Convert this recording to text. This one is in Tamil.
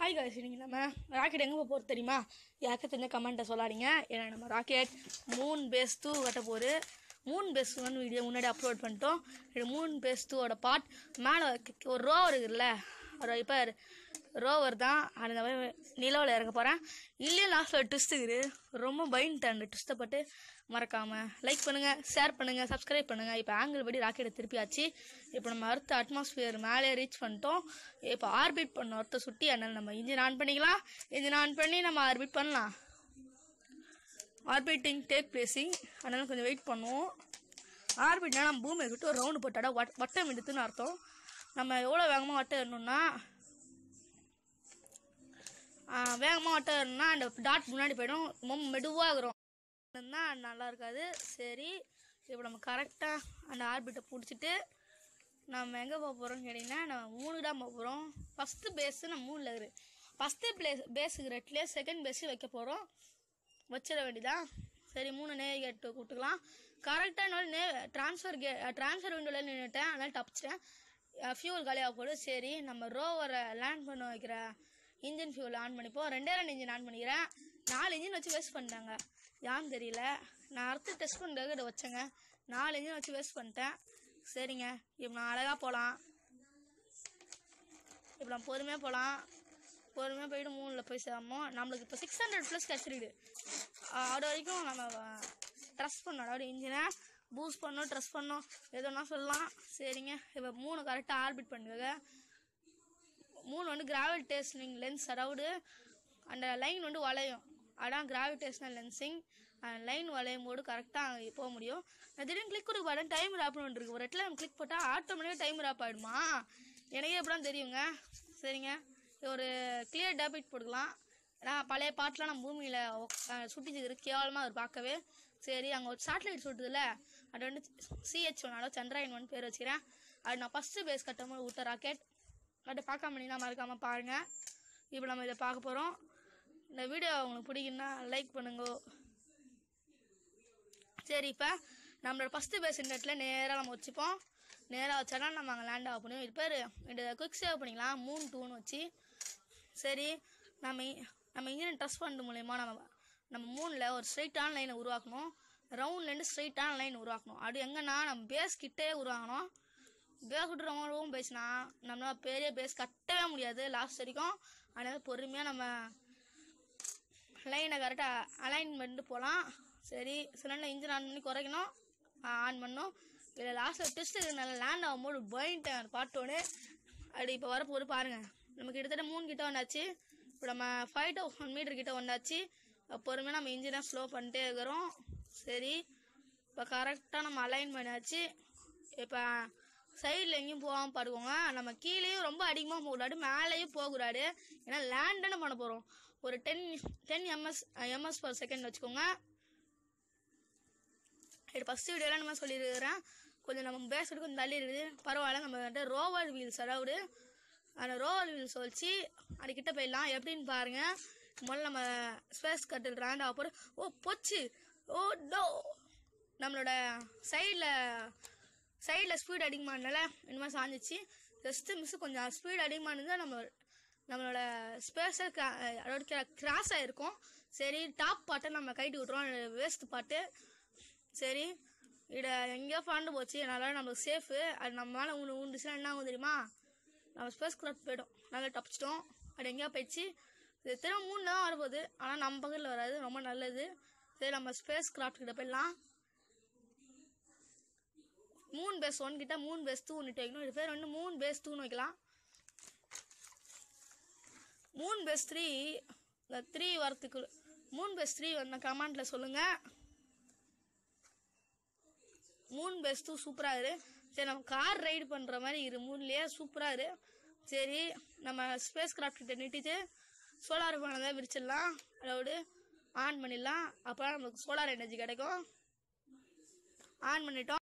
ஹாய் காய்ஸ் இன்னைக்கு நம்ம ராக்கெட் எங்கே போக போகிறது தெரியுமா யாருக்கு தெரிஞ்ச கமெண்ட்டை சொல்லாதீங்க ஏன்னா நம்ம ராக்கெட் மூன் பேஸ் டூ கட்ட போகுது மூன் பேஸ் ஒன் வீடியோ முன்னாடி அப்லோட் பண்ணிட்டோம் இது மூன் பேஸ் டூவோட பார்ட் மேலே ஒரு ரோவர் இருக்குல்ல ஒரு இப்போ ரோவர் தான் அந்த நிலவில் இறங்க போகிறேன் இல்லையும் லாஸ்ட்டில் ட்விஸ்ட் இருக்குது ரொம்ப பயந்துட்டேன் அந்த ட்விஸ்ட்டை பட்டு மறக்காமல் லைக் பண்ணுங்கள் ஷேர் பண்ணுங்கள் சப்ஸ்கிரைப் பண்ணுங்கள் இப்போ ஆங்கிள் படி ராக்கெட்டை திருப்பியாச்சு இப்போ நம்ம அடுத்த அட்மாஸ்பியர் மேலே ரீச் பண்ணிட்டோம் இப்போ ஆர்பிட் பண்ண ஒருத்த சுட்டி அதனால் நம்ம இன்ஜின் ஆன் பண்ணிக்கலாம் இன்ஜின் ஆன் பண்ணி நம்ம ஆர்பிட் பண்ணலாம் ஆர்பிட்டிங் டேக் பிளேசிங் அதனால கொஞ்சம் வெயிட் பண்ணுவோம் ஆர்பிட்னா நம்ம பூமியை விட்டு ஒரு ரவுண்டு போட்டாடா வட் வட்டம் எடுத்துன்னு அர்த்தம் நம்ம எவ்வளோ வேகமாக வட்டம் ஏறணும்னா வேகமாக வட்டம் ஏறணும்னா அந்த டாட் முன்னாடி போயிடும் ரொம்ப மெதுவாக இருக்கிறோம் தான் நல்லா இருக்காது சரி இப்போ நம்ம கரெக்டாக அந்த ஆர்பிட்டை பிடிச்சிட்டு நம்ம எங்கே போக போகிறோம்னு கேட்டிங்கன்னா நம்ம மூணு தான் போக போகிறோம் ஃபஸ்ட்டு பேஸு நம்ம மூணில் இருக்குது ஃபஸ்ட்டு பிளேஸ் பேஸுக்கு ரெட்லேயே செகண்ட் பேஸு வைக்க போகிறோம் வச்சிட வேண்டியதான் சரி மூணு நேவி கேட்டு கூப்பிட்டுக்கலாம் கரெக்டாக என்னால் நே ட்ரான்ஸ்ஃபர் கே ட்ரான்ஸ்ஃபர் விண்டோவில் நின்றுட்டேன் அதனால் தப்பிச்சிட்டேன் ஃபியூல் காலியாக போடு சரி நம்ம ரோவரை லேண்ட் பண்ண வைக்கிற இன்ஜின் ஃபியூல் ஆன் பண்ணிப்போம் ரெண்டே ரெண்டு இன்ஜின் ஆன் பண்ணிக்கிறேன் நாலு இன்ஜின் வச்சு வேஸ்ட் பண்ணிட்டாங்க யான்னு தெரியல நான் அடுத்து டெஸ்ட் பண்ணுறதுக்கு இதை வச்சேங்க நாலு இன்ஜின் வச்சு வேஸ்ட் பண்ணிட்டேன் சரிங்க இப்போ நான் அழகாக போகலாம் இப்போ நம்ம பொறுமையாக போகலாம் பொறுமையாக போயிட்டு மூணில் போய் சேரமோ நம்மளுக்கு இப்போ சிக்ஸ் ஹண்ட்ரட் ப்ளஸ் கிடச்சிருக்கு அது வரைக்கும் நம்ம ட்ரெஸ் பண்ணோம் அதாவது இன்ஜினை பூஸ்ட் பண்ணோம் ட்ரெஸ் பண்ணோம் எதுனா சொல்லலாம் சரிங்க இப்போ மூணு கரெக்டாக ஆர்பிட் பண்ணுங்க மூணு வந்து கிராவிடேஷனிங் லென்ஸ் அதாவது அந்த லைன் வந்து வளையும் அதான் கிராவிடேஷனல் லென்சிங் லைன் வளையும் போது கரெக்டாக அங்கே போக முடியும் நான் திடீர்னு கிளிக் கொடுக்க பாருங்க டைம் ரேப்னு ஒன்று இருக்குது ஒரு இடத்துல நம்ம கிளிக் போட்டால் ஆட்டோமேட்டிக்காக டைம் ரேப் ஆகிடுமா எனக்கே எப்படிலாம் தெரியுங்க சரிங்க ஒரு கிளியர் டேபிட் போட்டுக்கலாம் ஏன்னா பழைய பாட்டெலாம் நம்ம பூமியில் சுட்டிச்சுக்கிற கேவலமாக அது பார்க்கவே சரி அங்கே ஒரு சேட்டலைட் சுட்டுதுல அது வந்து சிஹெச் ஒன் அதாவது சந்திராயன் ஒன் பேர் வச்சுக்கிறேன் அது நான் ஃபஸ்ட்டு பேஸ் கட்டும்போது விட்ட ராக்கெட் அதை பார்க்காம பண்ணினா மறக்காமல் பாருங்கள் இப்போ நம்ம இதை பார்க்க போகிறோம் இந்த வீடியோ உங்களுக்கு பிடிக்குன்னா லைக் பண்ணுங்க சரி இப்போ நம்மளோட ஃபஸ்ட்டு பேஸ் இந்த இடத்துல நேராக நம்ம வச்சுப்போம் நேராக வச்சாலும் நம்ம அங்கே லேண்ட் ஆக முடியும் இது பேர் இந்த குயிக் சேவ் பண்ணிக்கலாம் மூணு டூன்னு வச்சு சரி நம்ம இ- நம்ம இன்ஜினியர் ட்ரஸ்ட் பண்ணுறது மூலயமா நம்ம நம்ம மூணில் ஒரு ஸ்ட்ரைட்டான லைனை உருவாக்கணும் ரவுண்ட்லேருந்து ஸ்ட்ரைட்டான லைன் உருவாக்கணும் அது எங்கன்னா நம்ம பேஸ் கிட்டே உருவாக்கணும் பேஸ் விட்டு ரொம்ப ரூம் பேசினா நம்மளால பெரிய பேஸ் கட்டவே முடியாது லாஸ்ட் வரைக்கும் அதனால் பொறுமையாக நம்ம லைனை கரெக்டாக அலைன் பண்ணிட்டு போகலாம் சரி சிலிண்டர் இன்ஜின் ஆன் பண்ணி குறைக்கணும் ஆன் பண்ணோம் இதில் லாஸ்ட்டில் டெஸ்ட்டு நல்லா லேண்ட் ஆகும்போது பயன்ட்டேன் அந்த பாட்டோடு அப்படி இப்போ வரப்போது பாருங்கள் நம்ம கிட்டத்தட்ட மூணு கிட்ட வந்தாச்சு இப்போ நம்ம ஃபைவ் தௌசண்ட் மீட்டர் கிட்ட வந்தாச்சு பொறுமையாக நம்ம இன்ஜினை ஸ்லோ பண்ணிட்டே இருக்கிறோம் சரி இப்போ கரெக்டாக நம்ம அலைன் பண்ணியாச்சு இப்போ சைடில் எங்கேயும் போகாமல் பாடுவோங்க நம்ம கீழேயும் ரொம்ப அதிகமாக போகக்கூடாது மேலேயும் போகக்கூடாது ஏன்னா லேண்ட் தானே பண்ண போகிறோம் ஒரு ten ten MS MS per second வச்சுக்கோங்க இது ஃபஸ்ட் வீடியோலாம் நம்ம சொல்லியிருக்கிறேன் கொஞ்சம் நம்ம பேசுறது கொஞ்சம் தள்ளி இருக்குது பரவாயில்ல நம்ம வந்துட்டு ரோவர் வீல்ஸ் அதாவது அந்த ரோவர் வீல்ஸ் வச்சு அதுக்கிட்ட போயிடலாம் எப்படின்னு பாருங்க முதல்ல நம்ம ஸ்பேஸ் கட்டில் ரேண்ட் ஆக போகிற ஓ போச்சு ஓ டோ நம்மளோட சைடில் சைடில் ஸ்பீட் அதிகமானதால இந்த மாதிரி சாஞ்சிச்சு ஜஸ்ட்டு மிஸ் கொஞ்சம் ஸ்பீட் அதிகமானது நம்ம நம்மளோட ஸ்பேஸை அதாவது கிராஸ் ஆகிருக்கும் சரி டாப் பாட்டை நம்ம கைட்டு விட்ருவோம் வேஸ்ட் பாட்டு சரி இதை எங்கேயோ ஃபாண்டு போச்சு அதனால நம்மளுக்கு சேஃபு அது நம்ம மேலே உண்டு உண்டுச்சுன்னா என்ன ஆகும் தெரியுமா நம்ம ஸ்பேஸ் கிராஃப்ட் போயிடும் நல்லா தப்பிச்சிட்டோம் அது எங்கேயோ போயிடுச்சு இது திரும்ப மூணு தான் வரப்போகுது ஆனால் நம்ம பக்கத்தில் வராது ரொம்ப நல்லது சரி நம்ம ஸ்பேஸ் கிராஃப்ட் கிட்ட போயிடலாம் மூணு பேஸ் ஒன் கிட்ட மூணு பேஸ் டூன்னு வைக்கணும் இது பேர் வந்து மூணு பேஸ் டூன்னு வைக்கலாம் மூணு பேஸ் த்ரீ இந்த த்ரீ வரத்துக்கு மூணு பேஸ் த்ரீ வந்த கமெண்ட்டில் சொல்லுங்கள் மூணு பேஸ் டூ சூப்பராக இரு சரி நம்ம கார் ரைடு பண்ணுற மாதிரி இரு மூணுலேயே சூப்பராக இரு சரி நம்ம ஸ்பேஸ் கிராஃப்ட் கிட்ட நிட்டிட்டு சோலார் பேனலை விரிச்சிடலாம் அதாவது ஆன் பண்ணிடலாம் அப்போ நம்மளுக்கு சோலார் எனர்ஜி கிடைக்கும் ஆன் பண்ணிட்டோம்